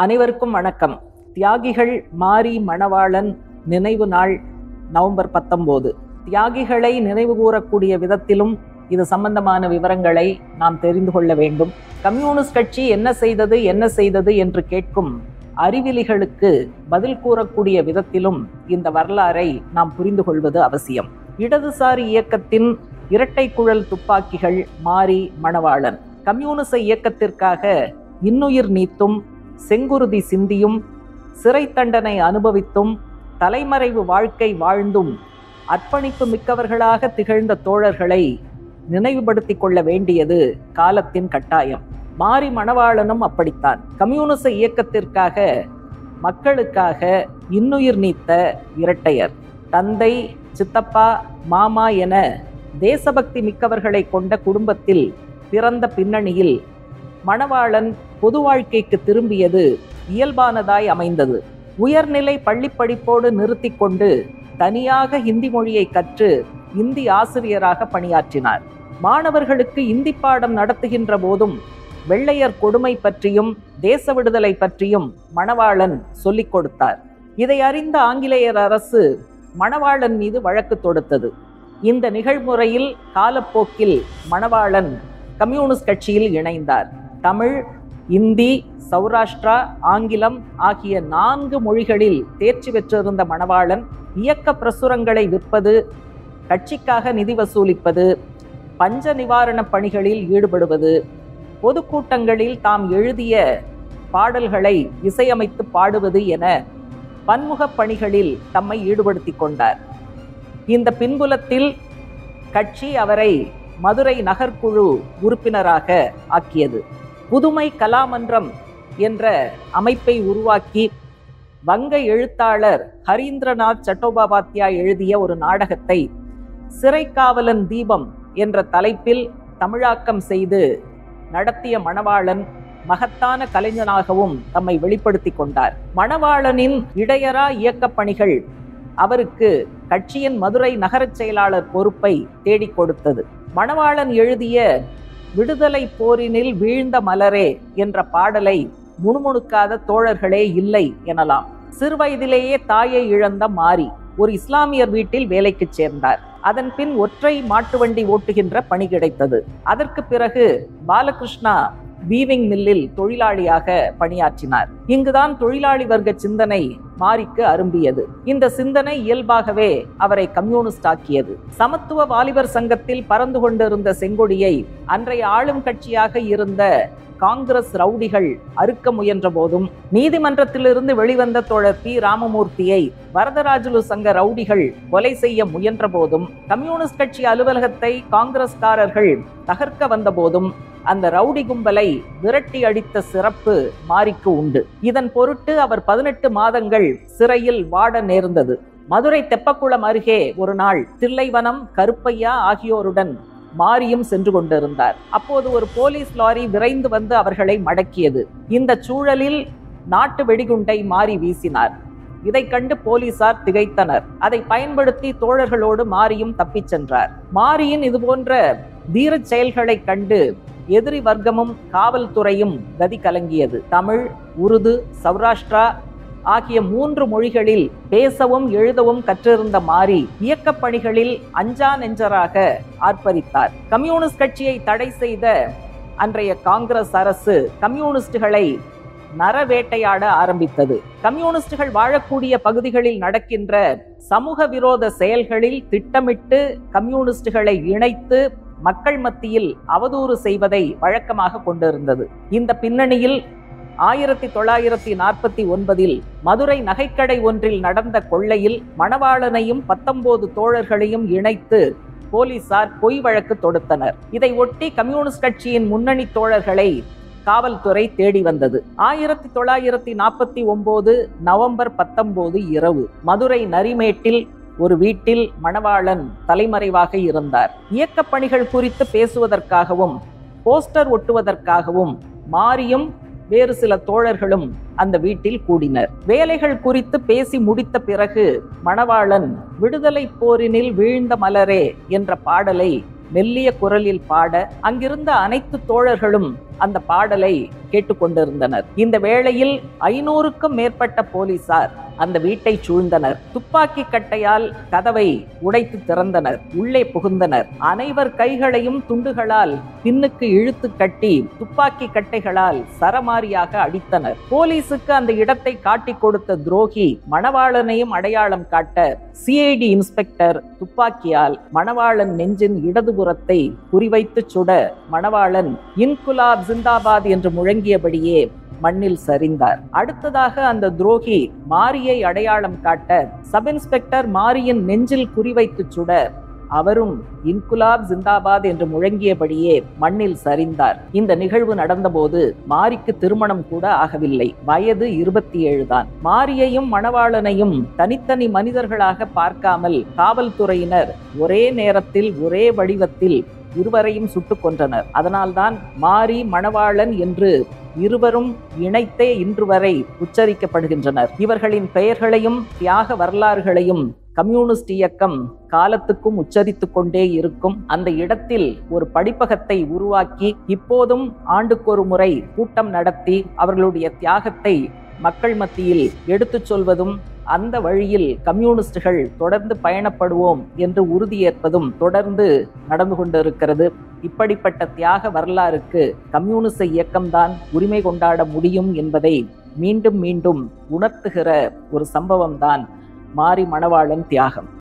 அனைவருக்கும் வணக்கம் தியாகிகள் மாரி மணவாளன் நினைவு நாள் நவம்பர் பத்தொன்பது தியாகிகளை நினைவு கூறக்கூடிய விதத்திலும் இது சம்பந்தமான விவரங்களை நாம் தெரிந்து கொள்ள வேண்டும் கம்யூனிஸ்ட் கட்சி என்ன செய்தது என்ன செய்தது என்று கேட்கும் அறிவிலிகளுக்கு பதில் கூறக்கூடிய விதத்திலும் இந்த வரலாறை நாம் புரிந்து கொள்வது அவசியம் இடதுசாரி இயக்கத்தின் இரட்டை குழல் துப்பாக்கிகள் மாரி மணவாளன் கம்யூனிச இயக்கத்திற்காக இன்னுயிர் நீத்தும் செங்குருதி சிந்தியும் சிறை தண்டனை அனுபவித்தும் தலைமறைவு வாழ்க்கை வாழ்ந்தும் அர்ப்பணிப்பு மிக்கவர்களாக திகழ்ந்த தோழர்களை நினைவுபடுத்திக் கொள்ள வேண்டியது காலத்தின் கட்டாயம் மாரி மணவாளனும் அப்படித்தான் கம்யூனிச இயக்கத்திற்காக மக்களுக்காக இன்னுயிர் நீத்த இரட்டையர் தந்தை சித்தப்பா மாமா என தேசபக்தி மிக்கவர்களை கொண்ட குடும்பத்தில் பிறந்த பின்னணியில் மணவாளன் பொது வாழ்க்கைக்கு திரும்பியது இயல்பானதாய் அமைந்தது உயர்நிலை பள்ளிப் படிப்போடு நிறுத்தி கொண்டு தனியாக ஹிந்தி மொழியை கற்று இந்தி ஆசிரியராக பணியாற்றினார் மாணவர்களுக்கு இந்தி பாடம் நடத்துகின்ற போதும் வெள்ளையர் கொடுமை பற்றியும் தேச விடுதலை பற்றியும் மணவாளன் சொல்லிக் கொடுத்தார் இதை அறிந்த ஆங்கிலேயர் அரசு மணவாளன் மீது வழக்கு தொடுத்தது இந்த நிகழ்முறையில் காலப்போக்கில் மணவாளன் கம்யூனிஸ்ட் கட்சியில் இணைந்தார் தமிழ் இந்தி சௌராஷ்டிரா ஆங்கிலம் ஆகிய நான்கு மொழிகளில் தேர்ச்சி பெற்றிருந்த மணவாளன் இயக்க பிரசுரங்களை விற்பது கட்சிக்காக நிதி வசூலிப்பது பஞ்ச நிவாரணப் பணிகளில் ஈடுபடுவது பொதுக்கூட்டங்களில் தாம் எழுதிய பாடல்களை இசையமைத்து பாடுவது என பன்முகப் பணிகளில் தம்மை ஈடுபடுத்திக் கொண்டார் இந்த பின்புலத்தில் கட்சி அவரை மதுரை நகர்க்குழு உறுப்பினராக ஆக்கியது புதுமை கலாமன்றம் என்ற அமைப்பை உருவாக்கி வங்க எழுத்தாளர் ஹரீந்திரநாத் சட்டோபாத்யாய் எழுதிய ஒரு நாடகத்தை சிறைக்காவலன் தீபம் என்ற தலைப்பில் தமிழாக்கம் செய்து நடத்திய மணவாளன் மகத்தான கலைஞனாகவும் தம்மை வெளிப்படுத்தி கொண்டார் மணவாளனின் இடையரா இயக்கப் பணிகள் அவருக்கு கட்சியின் மதுரை நகரச் செயலாளர் பொறுப்பை தேடிக் கொடுத்தது மணவாளன் எழுதிய விடுதலை போரினில் வீழ்ந்த மலரே என்ற பாடலை முணுமுணுக்காத தோழர்களே இல்லை எனலாம் சிறுவயதிலேயே தாயை இழந்த மாறி ஒரு இஸ்லாமியர் வீட்டில் வேலைக்கு சேர்ந்தார் அதன் பின் ஒற்றை மாட்டு வண்டி ஓட்டுகின்ற பணி கிடைத்தது அதற்கு பிறகு பாலகிருஷ்ணா வீவிங் மில்லில் தொழிலாளியாக பணியாற்றினார் இங்குதான் தொழிலாளி வர்க்க சிந்தனை மாரிக்கு அரும்பியது இந்த சிந்தனை இயல்பாகவே அவரை கம்யூனிஸ்ட் ஆக்கியது சமத்துவ வாலிபர் சங்கத்தில் பறந்து கொண்டிருந்த செங்கொடியை அன்றைய ஆளும் கட்சியாக இருந்த காங்கிரஸ் ரவுடிகள் அறுக்க முயன்ற போதும் நீதிமன்றத்திலிருந்து வெளிவந்த தோழர் பி ராமமூர்த்தியை வரதராஜுலு சங்க ரவுடிகள் கொலை செய்ய முயன்ற போதும் கம்யூனிஸ்ட் கட்சி அலுவலகத்தை காங்கிரஸ்காரர்கள் தகர்க்க வந்த போதும் அந்த ரவுடி கும்பலை விரட்டி அடித்த சிறப்பு மாரிக்கு உண்டு இதன் பொருட்டு அவர் பதினெட்டு மாதங்கள் சிறையில் வாட நேர்ந்தது மதுரை தெப்பக்குளம் அருகே ஒரு நாள் தில்லைவனம் கருப்பையா ஆகியோருடன் மாரியும் சென்று கொண்டிருந்தார் அப்போது ஒரு போலீஸ் லாரி விரைந்து வந்து அவர்களை மடக்கியது இந்த சூழலில் நாட்டு வெடிகுண்டை மாறி வீசினார் இதை கண்டு போலீசார் திகைத்தனர் அதை பயன்படுத்தி தோழர்களோடு மாரியும் தப்பிச் சென்றார் மாரியின் இதுபோன்ற தீரச் செயல்களை கண்டு எதிரி வர்க்கமும் காவல்துறையும் கதி கலங்கியது தமிழ் உருது சௌராஷ்டிரா ஆகிய மூன்று மொழிகளில் பேசவும் எழுதவும் கற்றிருந்த மாறி இயக்கப் பணிகளில் அஞ்சா நெஞ்சராக ஆர்ப்பரித்தார் கம்யூனிஸ்ட் கட்சியை தடை செய்த அன்றைய காங்கிரஸ் அரசு கம்யூனிஸ்டுகளை நரவேட்டையாட ஆரம்பித்தது கம்யூனிஸ்டுகள் வாழக்கூடிய பகுதிகளில் நடக்கின்ற சமூக விரோத செயல்களில் திட்டமிட்டு கம்யூனிஸ்டுகளை இணைத்து மக்கள் மத்தியில் அவதூறு செய்வதை வழக்கமாக கொண்டிருந்தது இந்த பின்னணியில் ஆயிரத்தி தொள்ளாயிரத்தி நாற்பத்தி ஒன்பதில் மதுரை நகைக்கடை ஒன்றில் நடந்த கொள்ளையில் மணவாளனையும் பத்தொன்பது தோழர்களையும் இணைத்து போலீசார் பொய் வழக்கு தொடுத்தனர் இதை ஒட்டி கம்யூனிஸ்ட் கட்சியின் முன்னணி தோழர்களை காவல்துறை தேடி வந்தது ஆயிரத்தி தொள்ளாயிரத்தி நாற்பத்தி ஒன்பது நவம்பர் பத்தொன்பது இரவு மதுரை நரிமேட்டில் ஒரு வீட்டில் மணவாளன் தலைமறைவாக இருந்தார் இயக்கப் பணிகள் குறித்து பேசுவதற்காகவும் போஸ்டர் ஒட்டுவதற்காகவும் மாரியும் வேறு சில தோழர்களும் அந்த வீட்டில் கூடினர் வேலைகள் குறித்து பேசி முடித்த பிறகு மணவாளன் விடுதலை போரினில் வீழ்ந்த மலரே என்ற பாடலை மெல்லிய குரலில் பாட அங்கிருந்த அனைத்து தோழர்களும் அந்த பாடலை கேட்டுக்கொண்டிருந்தனர் இந்த வேளையில் ஐநூறுக்கும் மேற்பட்ட போலீசார் அந்த வீட்டை சூழ்ந்தனர் துப்பாக்கி கட்டையால் கதவை உடைத்து திறந்தனர் உள்ளே புகுந்தனர் அனைவர் கைகளையும் துண்டுகளால் பின்னுக்கு இழுத்து கட்டி துப்பாக்கி கட்டைகளால் சரமாரியாக அடித்தனர் போலீசுக்கு அந்த இடத்தை காட்டிக் கொடுத்த துரோகி மணவாளனையும் அடையாளம் காட்ட சிஐடி இன்ஸ்பெக்டர் துப்பாக்கியால் மணவாளன் நெஞ்சின் இடதுபுறத்தை குறிவைத்து சுட மணவாளன் இன்குலாப் ஜிந்தாபாத் என்று முழங்கியபடியே மண்ணில் சரிந்தார் அடுத்ததாக அந்த துரோகி மாரியை அடையாளம் காட்ட சப் இன்ஸ்பெக்டர் மாரியின் நெஞ்சில் குறிவைத்து சுட அவரும் இன்குலாப் ஜிந்தாபாத் என்று முழங்கியபடியே மண்ணில் சரிந்தார் இந்த நிகழ்வு நடந்தபோது மாரிக்கு திருமணம் கூட ஆகவில்லை வயது இருபத்தி ஏழு தான் மாரியையும் மணவாளனையும் தனித்தனி மனிதர்களாக பார்க்காமல் காவல்துறையினர் ஒரே நேரத்தில் ஒரே வடிவத்தில் இருவரையும் சுட்டுக் கொன்றனர் அதனால்தான் மாரி மணவாளன் என்று இருவரும் இணைத்தே இன்று வரை உச்சரிக்கப்படுகின்றனர் இவர்களின் பெயர்களையும் தியாக வரலாறுகளையும் கம்யூனிஸ்ட் இயக்கம் காலத்துக்கும் உச்சரித்துக் கொண்டே இருக்கும் அந்த இடத்தில் ஒரு படிப்பகத்தை உருவாக்கி இப்போதும் ஆண்டுக்கொரு முறை கூட்டம் நடத்தி அவர்களுடைய தியாகத்தை மக்கள் மத்தியில் எடுத்துச் சொல்வதும் அந்த வழியில் கம்யூனிஸ்டுகள் தொடர்ந்து பயணப்படுவோம் என்று உறுதியேற்பதும் தொடர்ந்து நடந்து கொண்டிருக்கிறது இப்படிப்பட்ட தியாக வரலாறுக்கு கம்யூனிச இயக்கம்தான் உரிமை கொண்டாட முடியும் என்பதை மீண்டும் மீண்டும் உணர்த்துகிற ஒரு சம்பவம்தான் மாரி மணவாளன் தியாகம்